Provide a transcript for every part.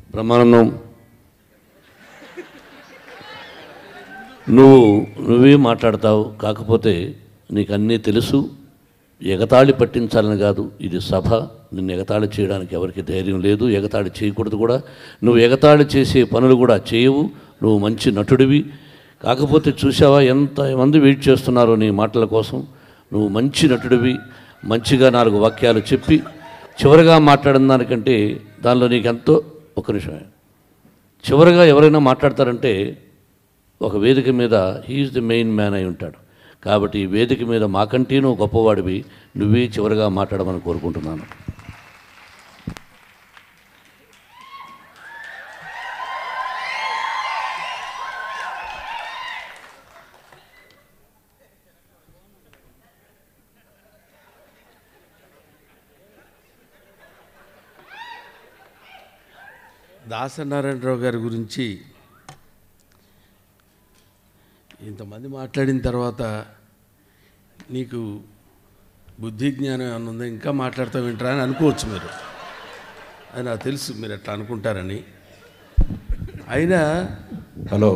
బ్రహ్మానందం నువ్వు నువ్వే మాట్లాడతావు కాకపోతే నీకు అన్నీ తెలుసు ఎగతాళి పట్టించాలని కాదు ఇది సభ నిన్ను ఎగతాళి చేయడానికి ఎవరికి ధైర్యం లేదు ఎగతాళి చేయకూడదు కూడా నువ్వు ఎగతాళి చేసే పనులు కూడా చేయవు నువ్వు మంచి నటుడివి కాకపోతే చూసావా ఎంతమంది వెయిట్ చేస్తున్నారో నీ మాటల కోసం నువ్వు మంచి నటుడివి మంచిగా నాలుగు వాక్యాలు చెప్పి చివరిగా మాట్లాడిన దానికంటే దానిలో నీకెంతో ఒక నిమిషమే చివరిగా ఎవరైనా మాట్లాడతారంటే ఒక వేదిక మీద హీఈస్ ది మెయిన్ మ్యాన్ అయి ఉంటాడు కాబట్టి ఈ వేదిక మీద మాకంటే నువ్వు గొప్పవాడివి నువ్వే చివరిగా మాట్లాడమని కోరుకుంటున్నాను దాసనారాయణరావు గారి గురించి ఇంతమంది మాట్లాడిన తర్వాత నీకు బుద్ధి జ్ఞానం ఏమైనా ఉందా ఇంకా మాట్లాడతావు వింటారా అని అనుకోవచ్చు మీరు అది నాకు తెలుసు మీరు అట్లా అనుకుంటారని అయినా హలో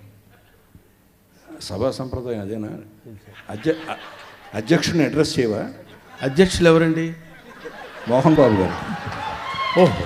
సభా సంప్రదాయం అదేనా అధ్య అ- అధ్యక్షుడిని అడ్రస్ చేయవా అధ్యక్షులు ఎవరండి మోహన్ బాబు గారు ఓహో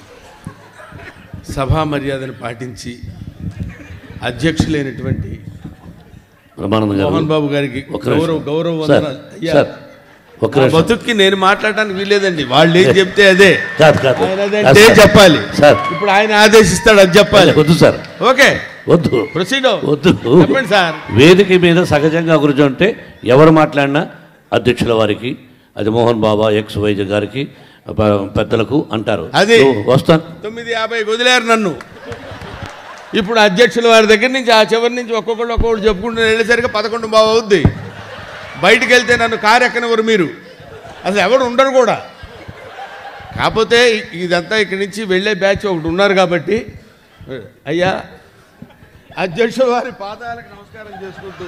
సభా మర్యాదను పాటించి అధ్యక్షులైనటువంటి బ్రహ్మానందం గారు మోహన్ బాబు గారికి ఒక్క నిమిషం. గౌరవ గౌరవ సార్, వందనాలు. అయ్యా, సార్, ఒక్క నా నిమిషం. బతుక్కి నేను మాట్లాడటానికి వీల్లేదండి వాళ్ళు ఏం చెప్తే అదే కాదు కాదు ఆయన కాదు అదంటే సార్. చెప్పాలి సార్ ఇప్పుడు ఆయన ఆదేశిస్తాడు అది చెప్పాలి వద్దు సార్ ఓకే వద్దు ప్రొసీడ్ వద్దు చెప్పండి సార్ వేదిక మీద సహజంగా గురించి అంటే ఎవరు మాట్లాడినా అధ్యక్షుల వారికి అది మోహన్ బాబా ఎక్స్ వైద్య గారికి ప- పెద్దలకు అంటారు అది. నువ్వు వస్తాను తొమ్మిది యాభై వదిలేరు నన్ను ఇప్పుడు అధ్యక్షుల వారి దగ్గర నుంచి ఆ చివరి నుంచి ఒక్కొక్కళ్ళు ఒక్కొక్కటి చెప్పుకుంటూ వెళ్ళేసరికి పదకొండు బావ అవుద్ది బయటికి వెళ్తే నన్ను కారు ఎక్కనివ్వరు మీరు అసలు ఎవరు ఉండరు కూడా కాకపోతే ఇ- ఇదంతా ఇక్కడి నుంచి వెళ్ళే బ్యాచ్ ఒకటి ఉన్నారు కాబట్టి అయ్యా అధ్యక్షుల వారి పాదాలకు నమస్కారం చేసుకుంటూ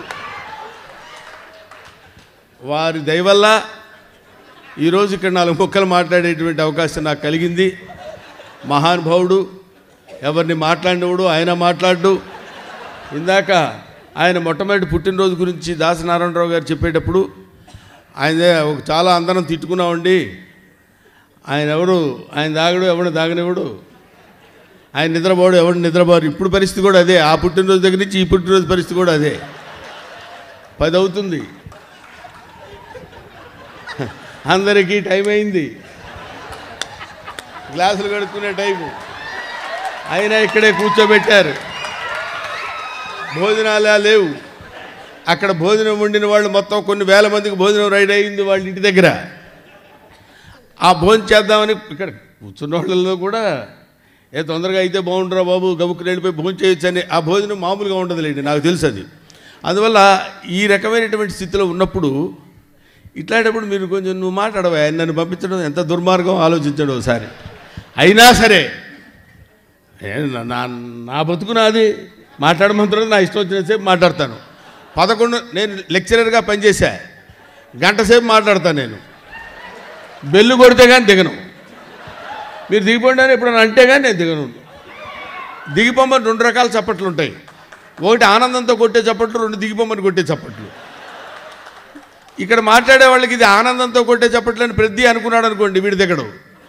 వారి దయవల్ల ఈరోజు ఇక్కడ నాలుగు ముక్కలు మాట్లాడేటువంటి అవకాశం నాకు కలిగింది మహానుభావుడు ఎవరిని మాట్లాడినవాడు ఆయన మాట్లాడు ఇందాక ఆయన మొట్టమొదటి పుట్టినరోజు గురించి దాసనారాయణరావు గారు చెప్పేటప్పుడు ఆయన ఒక చాలా అందరం తిట్టుకున్నామండి ఆయన ఎవరు ఆయన దాగడు ఎవడు దాగనివ్వడు ఆయన నిద్రపోడు ఎవడు నిద్రపోరు ఇప్పుడు పరిస్థితి కూడా అదే ఆ పుట్టినరోజు దగ్గర నుంచి ఈ పుట్టినరోజు పరిస్థితి కూడా అదే పది అవుతుంది అందరికీ టైం అయింది గ్లాసులు కడుక్కునే టైము అయినా ఇక్కడే కూర్చోబెట్టారు భోజనాలే లేవు అక్కడ భోజనం వండిన వాళ్ళు మొత్తం కొన్ని వేల మందికి భోజనం రెడీ అయింది వాళ్ళ ఇంటి దగ్గర ఆ భోజనం చేద్దామని ఇక్కడ కూర్చున్న వాళ్ళలో కూడా ఏ తొందరగా అయితే బాగుండరా బాబు గబుక్కుని వెళ్ళిపోయి భోజనం చేయొచ్చు అని ఆ భోజనం మామూలుగా ఉండదులేండి నాకు తెలుసు అది అందువల్ల ఈ రకమైనటువంటి స్థితిలో ఉన్నప్పుడు ఇట్లాంటప్పుడు మీరు కొంచెం నువ్వు మాట్లాడవా ఆయన నన్ను పంపించడం ఎంత దుర్మార్గం ఆలోచించడం ఒకసారి అయినా సరే ఏ నా- నా నా బతుకు నాది మాట్లాడమంటారు నా ఇష్టం వచ్చినసేపు మాట్లాడతాను పదకొండు నేను లెక్చరర్గా పనిచేశా గంట సేపు మాట్లాడతాను నేను బెల్లు కొడితే కానీ దిగను మీరు దిగిపోండి అని ఎప్పుడైనా అంటే కానీ నేను దిగను దిగిపోమని రెండు రకాల చప్పట్లు ఉంటాయి ఒకటి ఆనందంతో కొట్టే చప్పట్లు రెండు దిగిపోమని కొట్టే చప్పట్లు ఇక్కడ మాట్లాడే వాళ్ళకి ఇది ఆనందంతో కొట్టే చప్పట్లు అని ప్రతి అనుకున్నాడు అనుకోండి వీడి దిగడు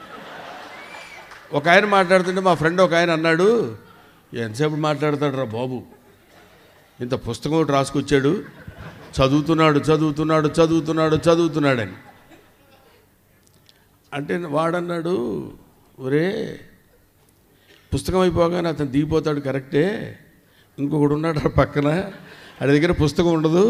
ఒక ఆయన మాట్లాడుతుంటే మా ఫ్రెండ్ ఒక ఆయన అన్నాడు ఎంతసేపు మాట్లాడతాడు రా బాబు ఇంత పుస్తకం ఒకటి రాసుకొచ్చాడు చదువుతున్నాడు చదువుతున్నాడు చదువుతున్నాడు చదువుతున్నాడని అంటే వాడన్నాడు ఒరే పుస్తకం అయిపోగానే అతను దిగిపోతాడు కరెక్టే ఇంకొకడు ఉన్నాడు ఆ పక్కన ఆడి దగ్గర పుస్తకం ఉండదు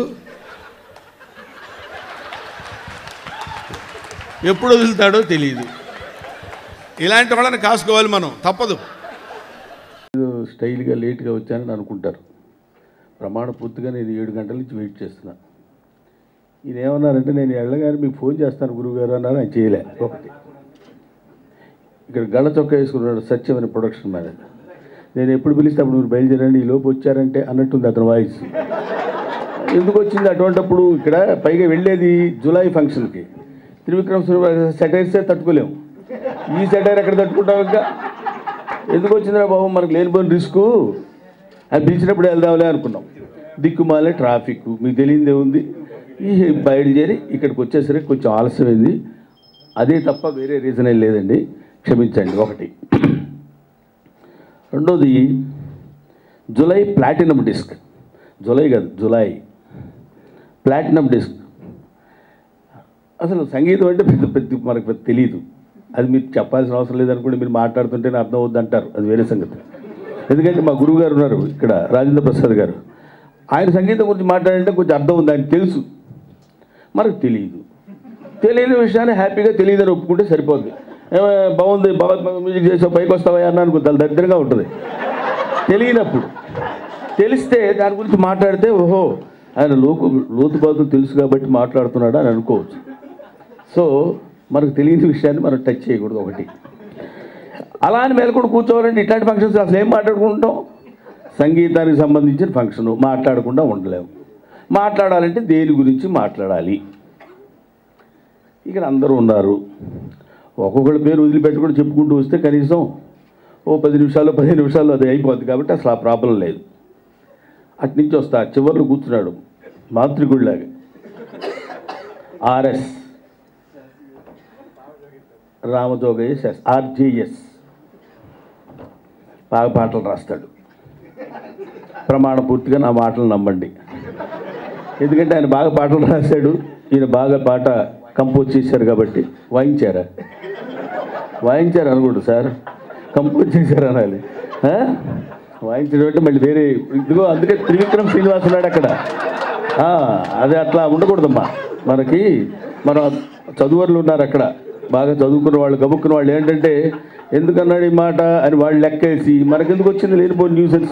ఎప్పుడు వదులుతాడో తెలియదు ఇలాంటి వాళ్ళని కాసుకోవాలి మనం తప్పదు స్టైల్గా లేట్గా వచ్చానని అనుకుంటారు ప్రమాణ పూర్తిగా నేను ఏడు గంటల నుంచి వెయిట్ చేస్తున్నా ఈయన ఏమన్నారంటే నేను వెళ్ళగానే మీకు ఫోన్ చేస్తాను గురువుగారు అన్నారు ఆయన చేయలే ఒకటి ఇక్కడ గళ్ళ చొక్కా వేసుకున్నాడు సత్యం అనే ప్రొడక్షన్ మేనేజర్ నేను ఎప్పుడు పిలిస్తే అప్పుడు మీరు బయలుదేరండి ఈ లోపు వచ్చారంటే అన్నట్టుంది అతని వాయిస్ ఎందుకు వచ్చింది అటువంటప్పుడు ఇక్కడ పైగా వెళ్ళేది జూలై ఫంక్షన్కి త్రివిక్రమ్ సెటైర్సే తట్టుకోలేము ఈ సెటైర్ ఎక్కడ తట్టుకుంటాం ఇంకా ఎందుకు వచ్చిందిరా బాబు మనకు లేనిపోయిన రిస్క్ అది పిలిచినప్పుడు వెళ్దాంలే అనుకున్నాం దిక్కుమాలే ట్రాఫిక్ మీకు తెలియదు ఏముంది ఈ బయలుదేరి ఇక్కడికి వచ్చేసరికి కొంచెం ఆలస్యమైంది అదే తప్ప వేరే రీజన్ ఏం లేదండి క్షమించండి ఒకటి రెండోది జులై ప్లాటినం డిస్క్ జులై కాదు జులై ప్లాటినం డిస్క్ అసలు సంగీతం అంటే పెద్ద పెద్ద మనకు పెద్ద తెలియదు అది మీరు చెప్పాల్సిన అవసరం లేదనుకుంటే మీరు మాట్లాడుతుంటేనే అర్థం అవుద్ది అంటారు అది వేరే సంగతి ఎందుకంటే మా గురువు గారు ఉన్నారు ఇక్కడ రాజేంద్ర ప్రసాద్ గారు ఆయన సంగీతం గురించి మాట్లాడంటే కొంచెం అర్థం ఉంది ఆయన తెలుసు మనకు తెలియదు తెలియని విషయాన్ని హ్యాపీగా తెలియదని ఒప్పుకుంటే సరిపోద్ది ఏమో బాగుంది బాగా మ్యూజిక్ చేసావు పైకి వస్తావా అన్నాను అనుకో చాలా దరిద్రంగా ఉంటుంది తెలియనప్పుడు తెలిస్తే దాని గురించి మాట్లాడితే ఓహో ఆయన లోకు లోతుపాతులు తెలుసు కాబట్టి మాట్లాడుతున్నాడు అని అనుకోవచ్చు సో మనకు తెలియని విషయాన్ని మనం టచ్ చేయకూడదు ఒకటి అలా అని మేలకొని కూర్చోవాలంటే ఇట్లాంటి ఫంక్షన్స్ అసలు ఏం మాట్లాడుకుంటాం సంగీతానికి సంబంధించిన ఫంక్షన్ మాట్లాడకుండా ఉండలేము మాట్లాడాలంటే దేని గురించి మాట్లాడాలి ఇక్కడ అందరూ ఉన్నారు ఒక్కొక్కరి పేరు వదిలిపెట్టుకుని చెప్పుకుంటూ వస్తే కనీసం ఓ పది నిమిషాలు పదిహేను నిమిషాలు అది అయిపోద్ది కాబట్టి అసలు ఆ ప్రాబ్లం లేదు అటు నుంచి వస్తా చివర్లో కూర్చున్నాడు మాతృగుడిలాగా ఆర్ఎస్ రామజోగయ్య శాస్ ఆర్జేఎస్ బాగా పాటలు రాస్తాడు ప్రమాణ పూర్తిగా నా మాటలు నమ్మండి ఎందుకంటే ఆయన బాగా పాటలు రాశాడు ఈయన బాగా పాట కంపోజ్ చేశారు కాబట్టి వాయించారా వాయించారు అనుకోండి సార్ కంపోజ్ చేశారు అనాలి ఆ? వాయించడం అంటే మళ్ళీ వేరే ఇదిగో అందుకే త్రివిక్రమ్ శ్రీనివాస్ ఉన్నాడు అక్కడ ఆ, అదే అట్లా ఉండకూడదమ్మా మనకి మన చదువర్లు ఉన్నారు అక్కడ బాగా చదువుకున్న వాళ్ళు గబుక్కున్న వాళ్ళు ఏంటంటే ఎందుకన్నాడు ఈ మాట అని వాళ్ళు లెక్కేసి మనకెందుకు వచ్చింది లేనిపోయిన న్యూసెన్స్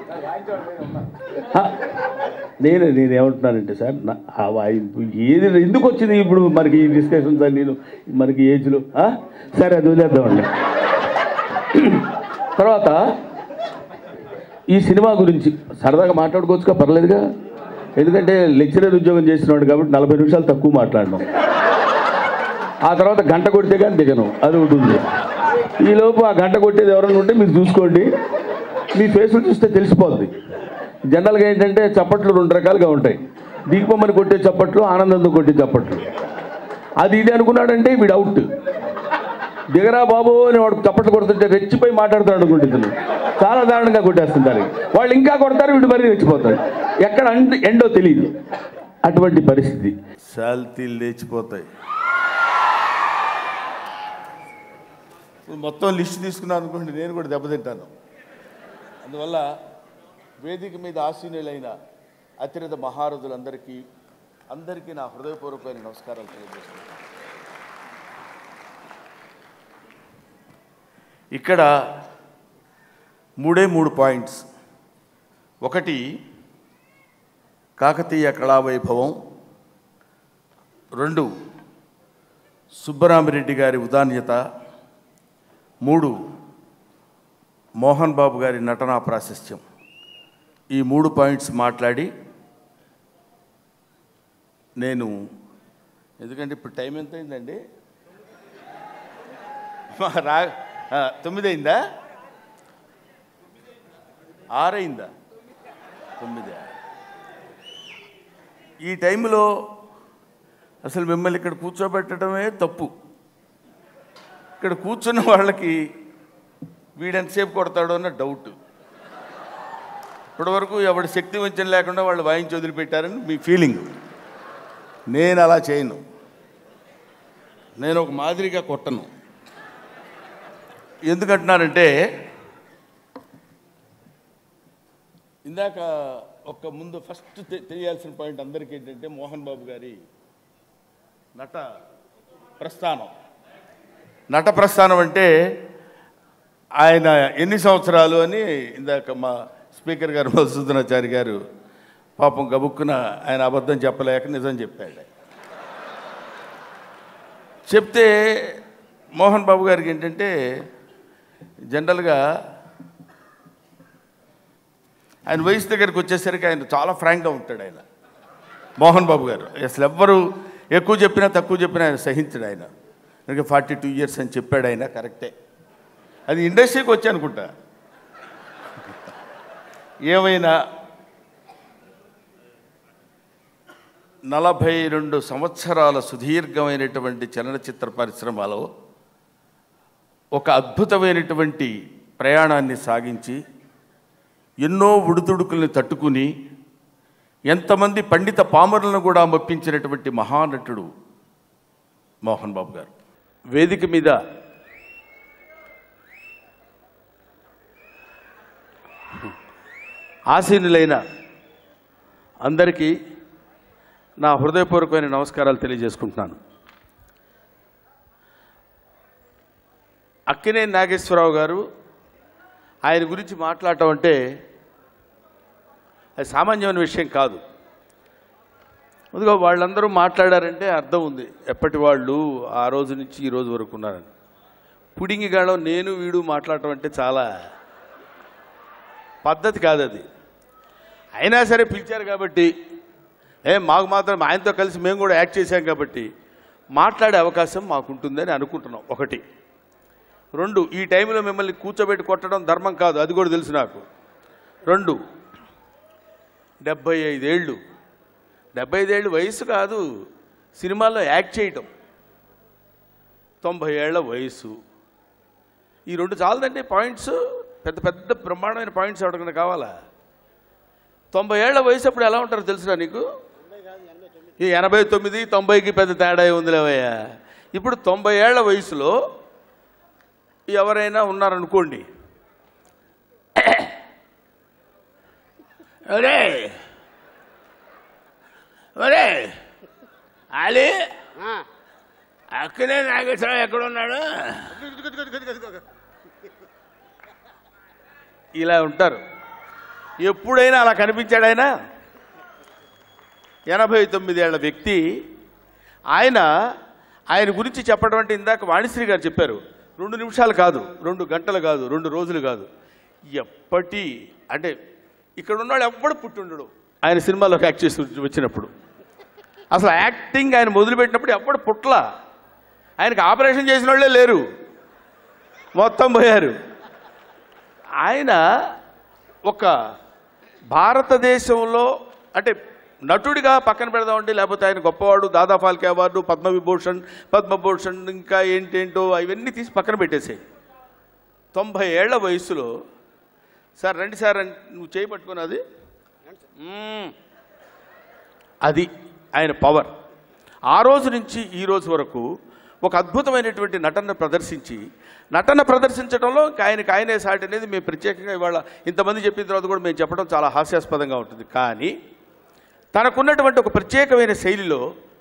ఆ, నేను నేను ఏమంటున్నానంటే సార్ నా ఆ వాయింపు ఏది ఎందుకు వచ్చింది ఇప్పుడు మనకి ఈ డిస్కషన్ సార్ నేను మనకి ఏజ్లో ఆ? సరే అది వదిలేద్దామండి తర్వాత ఈ సినిమా గురించి సరదాగా మాట్లాడుకోవచ్చుగా పర్లేదుగా ఎందుకంటే లెక్చరర్ ఉద్యోగం చేసినాడు కాబట్టి నలభై నిమిషాలు తక్కువ మాట్లాడినాం ఆ తర్వాత గంట కొడితే కానీ దిగను అది ఒకటి ఉంది ఈలోపు ఆ గంట కొట్టేది ఎవరైనా ఉంటే మీరు చూసుకోండి మీ ఫేసులు చూస్తే తెలిసిపోద్ది జనరల్గా ఏంటంటే చప్పట్లు రెండు రకాలుగా ఉంటాయి దీపమ్మని కొట్టే చప్పట్లు ఆనందంతో కొట్టే చప్పట్లు అది ఇది అనుకున్నాడంటే వీడు అవుట్ దిగరా బాబు అని వాడు చప్పట్లు కొడుతుంటే రెచ్చిపోయి మాట్లాడుతాడు అనుకుంటుంది చాలా దారుణంగా కొట్టేస్తుంటారు వాళ్ళు ఇంకా కొడతారు వీడు మరీ రెచ్చిపోతాడు ఎక్కడ అండ్ ఎండో తెలియదు అటువంటి పరిస్థితి శాల్తీలు లేచిపోతాయి ఇప్పుడు మొత్తం లిస్ట్ తీసుకున్నాను అనుకోండి నేను కూడా దెబ్బతింటాను అందువల్ల వేదిక మీద ఆసీనులైన అతిరథ మహారథులందరికీ అందరికీ నా హృదయపూర్వకమైన నమస్కారాలు తెలియజేస్తున్నాను ఇక్కడ మూడే మూడు పాయింట్స్ ఒకటి కాకతీయ కళావైభవం రెండు సుబ్బరామిరెడ్డి గారి ఉదాన్యత మూడు మోహన్ బాబు గారి నటనా ప్రాశస్త్యం ఈ మూడు పాయింట్స్ మాట్లాడి నేను ఎందుకంటే ఇప్పుడు టైం ఎంత అయిందండి మా రా ఆ, తొమ్మిది అయిందా ఆరైందా తొమ్మిది ఈ టైంలో అసలు మిమ్మల్ని ఇక్కడ కూర్చోబెట్టడమే తప్పు ఇక్కడ కూర్చున్న వాళ్ళకి వీడెంతసేపు కొడతాడో అన్న డౌట్ ఇప్పటివరకు ఎవరి శక్తి వంచన లేకుండా వాళ్ళు వాయించి వదిలిపెట్టారని మీ ఫీలింగ్ నేను అలా చేయను నేను ఒక మాదిరిగా కొట్టను ఎందుకంటున్నానంటే ఇందాక ఒక ముందు ఫస్ట్ తె- తెలియాల్సిన పాయింట్ అందరికీ ఏంటంటే మోహన్ బాబు గారి నట ప్రస్థానం నట ప్రస్థానం అంటే ఆయన ఎన్ని సంవత్సరాలు అని ఇందాక మా స్పీకర్ గారు మధుసూదనాచారి గారు పాపం గబుక్కున ఆయన అబద్ధం చెప్పలేక నిజం చెప్పాడు చెప్తే మోహన్ బాబు గారికి ఏంటంటే జనరల్గా ఆయన వయసు దగ్గరికి వచ్చేసరికి ఆయన చాలా ఫ్రాంక్గా ఉంటాడు ఆయన మోహన్ బాబు గారు అసలు ఎవ్వరు ఎక్కువ చెప్పినా తక్కువ చెప్పినా ఆయన సహించడు ఆయన అందుకే ఫార్టీ టూ ఇయర్స్ అని చెప్పాడు ఆయన కరెక్టే అది ఇండస్ట్రీకి వచ్చి అనుకుంటా ఏమైనా నలభై రెండు సంవత్సరాల సుదీర్ఘమైనటువంటి చలనచిత్ర పరిశ్రమలో ఒక అద్భుతమైనటువంటి ప్రయాణాన్ని సాగించి ఎన్నో ఉడుదుడుకుల్ని తట్టుకుని ఎంతమంది పండిత పామరులను కూడా మెప్పించినటువంటి మహానటుడు మోహన్ బాబు గారు వేదిక మీద ఆసీనులైన అందరికీ నా హృదయపూర్వకమైన నమస్కారాలు తెలియజేసుకుంటున్నాను అక్కినే నాగేశ్వరరావు గారు ఆయన గురించి మాట్లాడటం అంటే అది సామాన్యమైన విషయం కాదు ముందుగా వాళ్ళందరూ మాట్లాడారంటే అర్థం ఉంది ఎప్పటి వాళ్ళు ఆ రోజు నుంచి ఈ రోజు వరకు ఉన్నారని పుడింగిగాళ్ళం నేను వీడు మాట్లాడటం అంటే చాలా పద్ధతి కాదు అది అయినా సరే పిలిచారు కాబట్టి ఏ మాకు మాత్రం ఆయనతో కలిసి మేము కూడా యాక్ట్ చేశాం కాబట్టి మాట్లాడే అవకాశం మాకుంటుందని అనుకుంటున్నాం ఒకటి రెండు ఈ టైంలో మిమ్మల్ని కూర్చోబెట్టి కొట్టడం ధర్మం కాదు అది కూడా తెలుసు నాకు రెండు డెబ్బై ఐదేళ్ళు డెబ్బై ఐదేళ్ళు వయసు కాదు సినిమాల్లో యాక్ట్ చేయటం తొంభై ఏళ్ల వయసు ఈ రెండు చాలదండి పాయింట్స్ పెద్ద పెద్ద బ్రహ్మాండమైన పాయింట్స్ ఎవరికైనా కావాలా తొంభై ఏళ్ల వయసు అప్పుడు ఎలా ఉంటారో తెలుసురా నీకు ఈ ఎనభై తొమ్మిది తొంభైకి పెద్ద తేడా ఉందిలేవయ్యా ఇప్పుడు తొంభై ఏళ్ల వయసులో ఎవరైనా ఉన్నారనుకోండి ఒరే ఒరే అలీ అక్కడే నాగేశ్వరరావు ఎక్కడ ఉన్నాడు ఇలా ఉంటారు ఎప్పుడైనా అలా కనిపించాడు ఆయన ఎనభై తొమ్మిదేళ్ల వ్యక్తి ఆయన ఆయన గురించి చెప్పడం అంటే ఇందాక వాణిశ్రీ గారు చెప్పారు రెండు నిమిషాలు కాదు రెండు గంటలు కాదు రెండు రోజులు కాదు ఎప్పటి అంటే ఇక్కడ ఉన్నవాడు ఎవ్వడు పుట్టుండడు ఆయన సినిమాలోకి యాక్ట్ చేసి వచ్చినప్పుడు అసలు యాక్టింగ్ ఆయన మొదలుపెట్టినప్పుడు ఎవ్వడు పుట్ల ఆయనకి ఆపరేషన్ చేసిన వాళ్ళే లేరు మొత్తం పోయారు ఆయన ఒక భారతదేశంలో అంటే నటుడిగా పక్కన పెడదామండి లేకపోతే ఆయన గొప్పవాడు దాదా ఫాల్కే అవార్డు పద్మవిభూషణ్ పద్మభూషణ్ ఇంకా ఏంటేంటో అవన్నీ తీసి పక్కన పెట్టేసాయి తొంభై ఏళ్ల వయసులో సార్ రండి సార్ అని నువ్వు చేయి పట్టుకుని అది మ్మ్. అది ఆయన పవర్ ఆ రోజు నుంచి ఈ రోజు వరకు ఒక అద్భుతమైనటువంటి నటన ప్రదర్శించి నటన ప్రదర్శించడంలో ఇంకా ఆయనకి ఆయనే సాటి అనేది మేము ప్రత్యేకంగా ఇవాళ ఇంతమంది చెప్పిన తర్వాత కూడా మేము చెప్పడం చాలా హాస్యాస్పదంగా ఉంటుంది కానీ తనకున్నటువంటి ఒక ప్రత్యేకమైన శైలిలో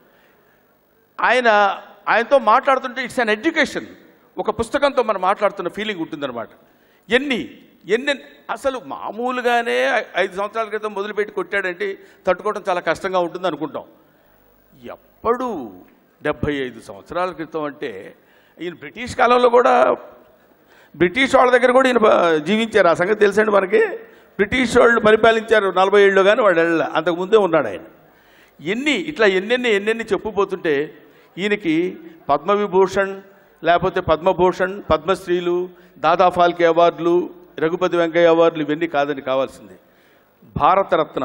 ఆయన ఆయనతో మాట్లాడుతుంటే ఇట్స్ అన్ ఎడ్యుకేషన్ ఒక పుస్తకంతో మనం మాట్లాడుతున్న ఫీలింగ్ ఉంటుందన్నమాట ఎన్ని ఎన్ని అసలు మామూలుగానే ఐ- ఐదు సంవత్సరాల క్రితం మొదలుపెట్టి కొట్టాడంటే తట్టుకోవడం చాలా కష్టంగా ఉంటుంది అనుకుంటాం ఎప్పుడు డెబ్భై ఐదు సంవత్సరాల క్రితం అంటే ఈయన బ్రిటిష్ కాలంలో కూడా బ్రిటిష్ వాళ్ళ దగ్గర కూడా ఈయన బ- జీవించారు ఆ సంగతి తెలుసండి మనకి బ్రిటిష్ వాళ్ళు పరిపాలించారు నలభై ఏళ్ళు కానీ వాడు వెళ్ళ అంతకుముందే ఉన్నాడు ఆయన ఎన్ని ఇట్లా ఎన్నెన్ని ఎన్నెన్ని చెప్పుపోతుంటే ఈయనకి పద్మవిభూషణ్ లేకపోతే పద్మభూషణ్ పద్మశ్రీలు దాదా ఫాల్కే అవార్డులు రఘుపతి వెంకయ్య అవార్డులు ఇవన్నీ కాదని కావాల్సింది Bharat Ratna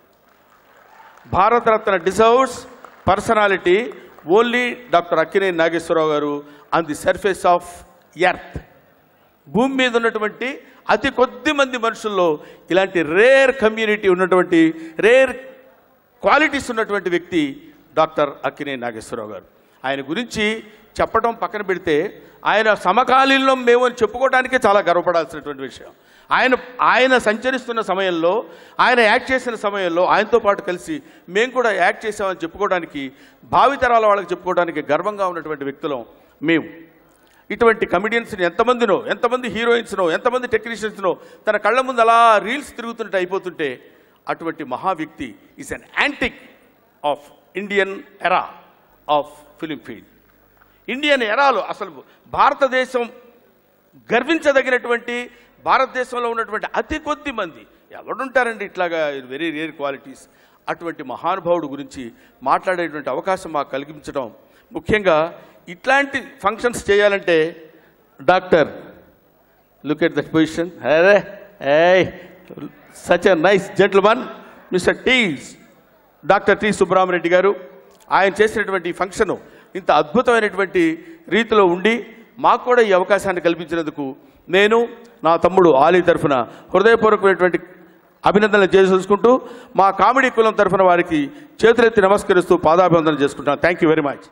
Bharat Ratna deserves personality only doctor Akkineni Nageswara Rao garu on the surface of earth భూమి మీద ఉన్నటువంటి అతి కొద్ది మంది మనుషుల్లో ఇలాంటి రేర్ కమ్యూనిటీ ఉన్నటువంటి రేర్ క్వాలిటీస్ ఉన్నటువంటి వ్యక్తి డాక్టర్ అక్కినేని నాగేశ్వరరావు గారు ఆయన గురించి చెప్పడం పక్కన పెడితే ఆయన సమకాలీనంలో మేము అని చెప్పుకోవడానికే చాలా గర్వపడాల్సినటువంటి విషయం ఆయన ఆయన సంచరిస్తున్న సమయంలో ఆయన యాక్ట్ చేసిన సమయంలో ఆయనతో పాటు కలిసి మేము కూడా యాక్ట్ చేసామని చెప్పుకోవడానికి భావితరాల వాళ్ళకి చెప్పుకోవడానికి గర్వంగా ఉన్నటువంటి వ్యక్తులం మేము ఇటువంటి కమిడియన్స్ని ఎంతమందినో ఎంతమంది హీరోయిన్స్నో ఎంతమంది టెక్నీషియన్స్నో తన కళ్ళ ముందు అలా రీల్స్ తిరుగుతుంటే అయిపోతుంటే అటువంటి మహా వ్యక్తి is an antique of Indian era of film field Indian ఎరాలో అసలు భారతదేశం గర్వించదగినటువంటి భారతదేశంలో ఉన్నటువంటి అతి కొద్ది మంది ఎవడుంటారండి ఇట్లాగా వెరీ రేర్ క్వాలిటీస్ అటువంటి మహానుభావుడు గురించి మాట్లాడేటువంటి అవకాశం మాకు కలిగించడం ముఖ్యంగా ఇట్లాంటి ఫంక్షన్స్ చేయాలంటే doctor look at that position అరే a such a nice gentleman mister T doctor T Subbarami Reddy garu ఆయన చేసినటువంటి ఫంక్షన్ ఇంత అద్భుతమైనటువంటి రీతిలో ఉండి మాకు కూడా ఈ అవకాశాన్ని కల్పించినందుకు నేను నా తమ్ముడు ఆలీ తరఫున హృదయపూర్వకమైనటువంటి అభినందనలు చేసుకుంటూ మా కామెడీ కులం తరఫున వారికి చేతులెత్తి నమస్కరిస్తూ పాదాభివందన చేసుకుంటాను థ్యాంక్ యూ వెరీ మచ్